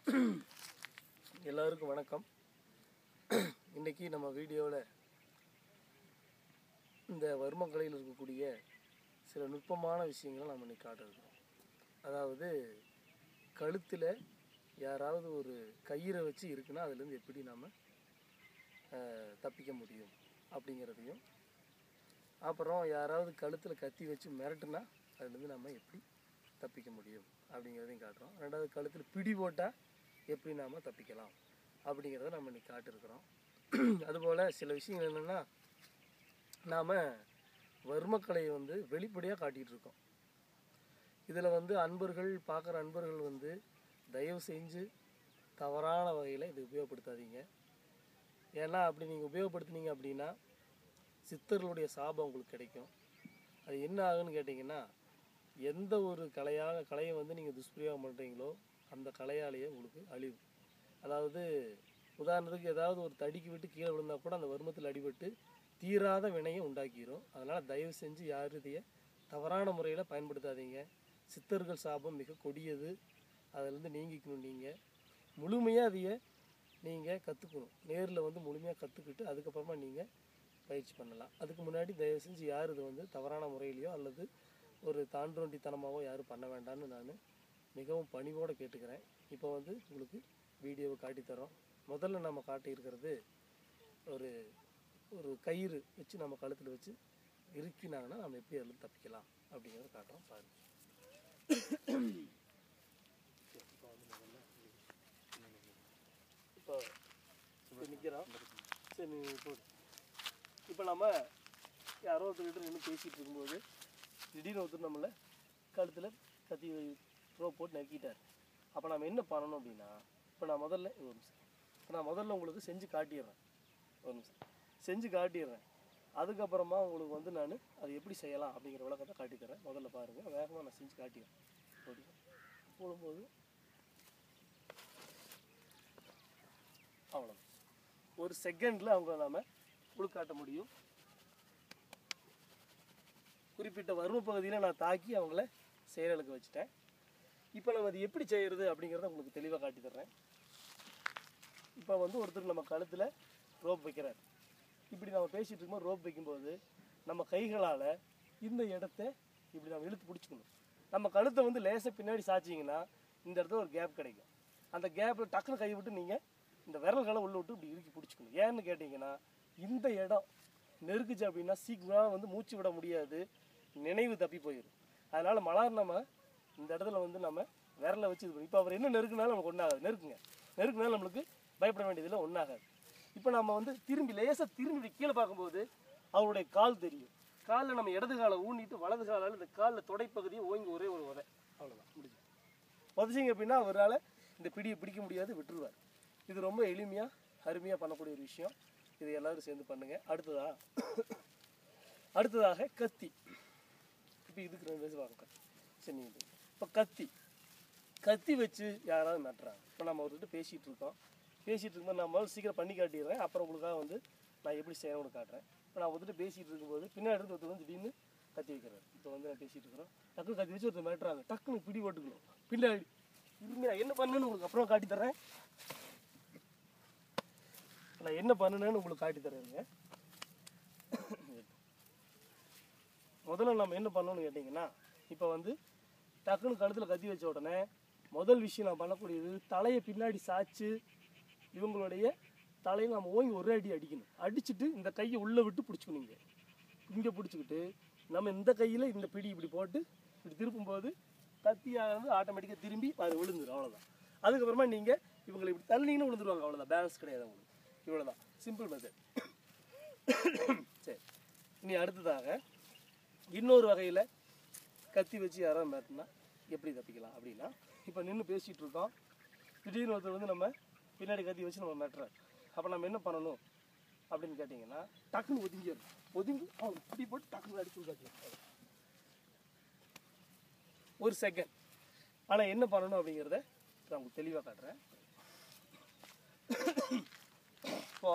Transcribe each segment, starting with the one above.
எல்லாருக்கும் வணக்கம் இன்னைக்கு நம்ம வீடியோவில் இந்த வர்மக்கலையில் இருக்கக்கூடிய சில நுட்பமான விஷயங்களை நம்ம இன்னைக்கு காட்டிருக்கோம் அதாவது கழுத்தில் யாராவது ஒரு கயிறை வச்சு இருக்குன்னா அதுலேருந்து எப்படி நாம் தப்பிக்க முடியும் அப்படிங்கிறதையும் அப்புறம் யாராவது கழுத்தில் கத்தி வச்சு மிரட்டுனா அதுலேருந்து நம்ம எப்படி தப்பிக்க முடியும் அப்படிங்கிறதையும் காட்டுறோம் ரெண்டாவது கழுத்தில் பிடி போட்டால் எப்படி நாம் தப்பிக்கலாம் அப்படிங்கிறத நம்ம இன்னைக்கு காட்டிருக்கிறோம் அதுபோல் சில விஷயங்கள் என்னென்னா நாம் வர்மக்கலையை வந்து வெளிப்படையாக காட்டிகிட்டு இருக்கோம் இதில் வந்து அன்பர்கள் பார்க்குற அன்பர்கள் வந்து தயவு செஞ்சு தவறான வகையில் இதை உபயோகப்படுத்தாதீங்க ஏன்னா அப்படி நீங்கள் உபயோகப்படுத்துனீங்க அப்படின்னா சித்தர்களுடைய சாபம் உங்களுக்கு கிடைக்கும் அது என்ன ஆகுன்னு கேட்டிங்கன்னா எந்த ஒரு கலையாக கலையை வந்து நீங்கள் துஷ்பிரயோகம் பண்ணுறீங்களோ அந்த கலையாலேயே உங்களுக்கு அழிவு அதாவது உதாரணத்துக்கு ஏதாவது ஒரு தடிக்கு விட்டு கீழே விழுந்தா கூட அந்த வருமத்தில் அடிபட்டு தீராத வினையை உண்டாக்கிடும் அதனால் தயவு செஞ்சு யாரும் இதைய தவறான முறையில் பயன்படுத்தாதீங்க சித்தர்கள் சாபம் மிக கொடியது அதிலேருந்து நீங்கிக்கணும் நீங்கள் முழுமையாக அதைய நீங்கள் கற்றுக்கணும் நேரில் வந்து முழுமையாக கற்றுக்கிட்டு அதுக்கப்புறமா நீங்கள் பயிற்சி பண்ணலாம் அதுக்கு முன்னாடி தயவு செஞ்சு யார் இது வந்து தவறான முறையிலையோ அல்லது ஒரு தாண்டோண்டித்தனமாவோ யாரும் பண்ண வேண்டாம்னு நான் மிகவும் பணிவோடு கேட்டுக்கிறேன் இப்போ வந்து உங்களுக்கு வீடியோவை காட்டித்தரோம் முதல்ல நம்ம காட்டியிருக்கிறது ஒரு ஒரு கயிறு வச்சு நம்ம கழுத்தில் வச்சு இறுக்கினாங்கன்னா நம்ம எப்படி அதில் தப்பிக்கலாம் அப்படிங்கிறத காட்டுறோம் பாருங்க இப்போ இப்போ நிற்கிறோம் சரி நீ போடு இப்போ நம்ம யாரோ ஒருத்தர்கிட்ட நின்று பேசிகிட்டு இருக்கும்போது திடீர்னு ஒருத்தர் நம்மளை கழுத்தில் கத்தி ரோப் போட்டு நக்கிட்டார் அப்போ நம்ம என்ன பண்ணணும் அப்படின்னா இப்போ நான் முதல்ல ஒரு நிமிஷம் இப்போ நான் முதல்ல உங்களுக்கு செஞ்சு காட்டிடுறேன் ஒரு நிமிஷம் செஞ்சு காட்டிடுறேன் அதுக்கப்புறமா உங்களுக்கு வந்து நான் அது எப்படி செய்யலாம் அப்படிங்கிற விளக்கத்தை காட்டித்தரேன் முதல்ல பாருங்கள் வேகமாக நான் செஞ்சு காட்டிடுறேன் போடுங்க போடும்போது அவ்வளோ ஒரு செகண்டில் அவங்க நாம உள்காட்ட முடியும் குறிப்பிட்ட வறுமை பகுதியில் நான் தாக்கி அவங்கள செயலுக்கு வச்சுட்டேன் இப்போ நம்ம அது எப்படி செய்கிறது அப்படிங்கிறத உங்களுக்கு தெளிவாக காட்டி தர்றேன் இப்போ வந்து ஒருத்தர் நம்ம கழுத்தில் ரோப் வைக்கிறார் இப்படி நம்ம பேசிகிட்டு இருக்கும்போது ரோப் வைக்கும்போது நம்ம கைகளால் இந்த இடத்த இப்படி நம்ம இழுத்து பிடிச்சிக்கணும் நம்ம கழுத்தை வந்து லேசாக பின்னாடி சாய்ச்சிங்கன்னா இந்த இடத்துல ஒரு கேப் கிடைக்கும் அந்த கேப்பில் டக்குன்னு கை விட்டு நீங்கள் இந்த விரல்களை உள்ள விட்டு இப்படி இறுக்கி பிடிச்சிக்கணும் ஏன்னு கேட்டிங்கன்னா இந்த இடம் நெருக்குச்சு அப்படின்னா சீக்கிரமாக வந்து மூச்சு விட முடியாது நினைவு தப்பி போயிடும் அதனால் மலர் நம்ம இந்த இடத்துல வந்து நம்ம விரலை வச்சு இது பண்ணி இப்போ அவர் என்ன நெருக்குனாலும் நமக்கு ஒன்றாகாது நெருக்குங்க நெருக்குனாலும் நம்மளுக்கு பயப்பட வேண்டியதில்லை ஒன்றாகாது இப்போ நம்ம வந்து திரும்பி லேசாக திரும்பி இப்படி கீழே பார்க்கும்போது அவருடைய கால் தெரியும் காலில் நம்ம இடது காலை ஊனிட்டு வலது காலால் இந்த காலில் தொடைப்பகுதியை ஓங்கி ஒரே ஒரு உதை அவ்வளோதான் முடிஞ்சு உதச்சிங்க அப்படின்னா அவரால் இந்த பிடியை பிடிக்க முடியாது விட்டுருவார் இது ரொம்ப எளிமையாக அருமையாக பண்ணக்கூடிய ஒரு விஷயம் இது எல்லாரும் சேர்ந்து பண்ணுங்கள் அடுத்ததா அடுத்ததாக கத்தி இப்போ இதுக்கு ரெண்டு வயசு வாங்க கத்தி சரி நீங்கள் இப்போ கத்தி கத்தி வச்சு யாராவது நட்டுறாங்க இப்போ நம்ம அவர்கிட்ட பேசிகிட்டு இருக்கோம் பேசிகிட்டு இருக்கும்போது நான் முதல்ல சீக்கிரம் பண்ணி காட்டிடுறேன் அப்புறம் உங்களுக்காக வந்து நான் எப்படி செய்யணும்னு காட்டுறேன் இப்போ நான் வந்துட்டு பேசிகிட்டு இருக்கும்போது பின்னாடி இருந்து ஒருத்தர் வந்து திடீர்னு கத்தி வைக்கிறாரு இப்போ வந்து நான் பேசிகிட்டு இருக்கிறோம் டக்குனு கத்தி வச்சு ஒருத்தர் மிரட்டுறாங்க டக்குனு பிடி போட்டுக்கணும் பின்னாடி இருங்க நான் என்ன பண்ணணும்னு உங்களுக்கு அப்புறம் காட்டி தர்றேன் நான் என்ன பண்ணுனேன்னு உங்களுக்கு காட்டி தரேங்க முதல்ல நம்ம என்ன பண்ணணும்னு கேட்டிங்கன்னா இப்போ வந்து டக்குன்னு கழுத்தில் கத்தி வச்ச உடனே முதல் விஷயம் நான் பண்ணக்கூடியது தலையை பின்னாடி சாய்ச்சு இவங்களுடைய தலையை நம்ம ஓங்கி ஒரு அடி அடிக்கணும் அடிச்சுட்டு இந்த கையை உள்ளே விட்டு பிடிச்சிக்கணும் இங்கே இங்கே பிடிச்சிக்கிட்டு நம்ம இந்த கையில் இந்த பிடி இப்படி போட்டு இப்படி திருப்பும்போது கத்தியாக வந்து ஆட்டோமேட்டிக்காக திரும்பி அது விழுந்துடும் அவ்வளோதான் அதுக்கப்புறமா நீங்கள் இவங்களை இப்படி தள்ளிங்கன்னு விழுந்துருவாங்க அவ்வளோதான் பேலன்ஸ் கிடையாது அவங்களுக்கு இவ்வளோதான் சிம்பிள் மெத்தட் சரி இனி அடுத்ததாக இன்னொரு வகையில் கத்தி வச்சு யாராவது மிரட்டினா எப்படி தப்பிக்கலாம் அப்படின்னா இப்போ நின்று பேசிகிட்டு இருக்கோம் திடீர்னு ஒருத்தர் வந்து நம்ம பின்னாடி கத்தி வச்சு நம்ம மிரட்டுறாரு அப்போ நம்ம என்ன பண்ணணும் அப்படின்னு கேட்டிங்கன்னா டக்குன்னு ஒதுங்கிடணும் ஒதுங்கி அவன் இப்படி போட்டு டக்குன்னு அடிச்சு காட்டணும் ஒரு செகண்ட் ஆனால் என்ன பண்ணணும் அப்படிங்கிறத நான் உங்களுக்கு தெளிவாக காட்டுறேன் இப்போ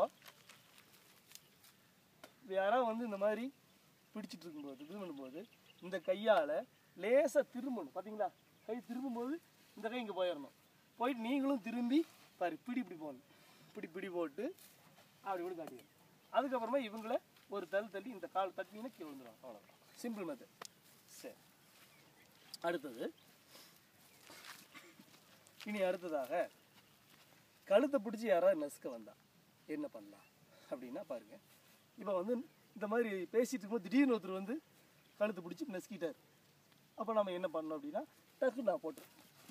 இது யாராவது வந்து இந்த மாதிரி பிடிச்சிட்டு இருக்கும்போது இது பண்ணும்போது இந்த கையால் லேசாக திரும்பணும் பார்த்தீங்களா கை திரும்பும்போது இந்த கை இங்கே போயிடணும் போயிட்டு நீங்களும் திரும்பி பாரு பிடி இப்படி போகணும் இப்படி பிடி போட்டு அப்படி கூட காட்டிடும் அதுக்கப்புறமா இவங்கள ஒரு தள்ளு தள்ளி இந்த கால் தட்டினீங்கன்னா கீழே விழுந்துடும் அவ்வளோதான் சிம்பிள் மெத்தட் சரி அடுத்தது இனி அடுத்ததாக கழுத்தை பிடிச்சி யாராவது நசுக்க வந்தா என்ன பண்ணலாம் அப்படின்னா பாருங்க இப்போ வந்து இந்த மாதிரி பேசிட்டு இருக்கும்போது திடீர்னு ஒருத்தர் வந்து கழுத்தை பிடிச்சி நசுக்கிட்டார் அப்போ நம்ம என்ன பண்ணணும் அப்படின்னா டக்கு நான் போட்டு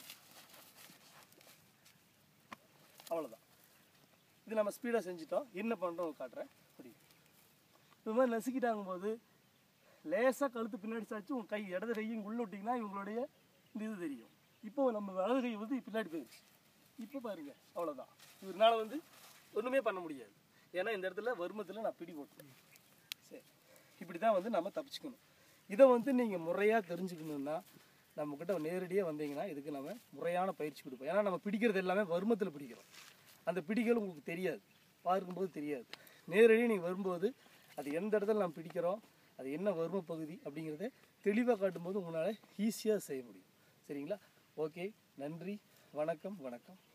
அவ்வளோதான் இது நம்ம ஸ்பீடாக செஞ்சுட்டோம் என்ன பண்ணுறோம் காட்டுறேன் அப்படி இது மாதிரி நசுக்கிட்டாங்க போது லேசாக கழுத்து பின்னாடி சாச்சு உங்கள் கை இடது கையும் உள்ள விட்டிங்கன்னா இவங்களுடைய இந்த இது தெரியும் இப்போ நம்ம வலது கை வந்து பின்னாடி போயிடுச்சு இப்போ பாருங்க அவ்வளோதான் இவருனால வந்து ஒன்றுமே பண்ண முடியாது ஏன்னா இந்த இடத்துல வருமத்தில் நான் பிடி போட்டேன் சரி இப்படி தான் வந்து நம்ம தப்பிச்சுக்கணும் இதை வந்து நீங்கள் முறையாக தெரிஞ்சுக்கணுன்னா நம்மக்கிட்ட நேரடியாக வந்தீங்கன்னா இதுக்கு நம்ம முறையான பயிற்சி கொடுப்போம் ஏன்னா நம்ம பிடிக்கிறது எல்லாமே வருமத்தில் பிடிக்கிறோம் அந்த பிடிகள் உங்களுக்கு தெரியாது பார்க்கும்போது தெரியாது நேரடியாக நீங்கள் வரும்போது அது எந்த இடத்துல நம்ம பிடிக்கிறோம் அது என்ன வரும பகுதி அப்படிங்கிறத தெளிவாக காட்டும்போது உங்களால் ஈஸியாக செய்ய முடியும் சரிங்களா ஓகே நன்றி வணக்கம் வணக்கம்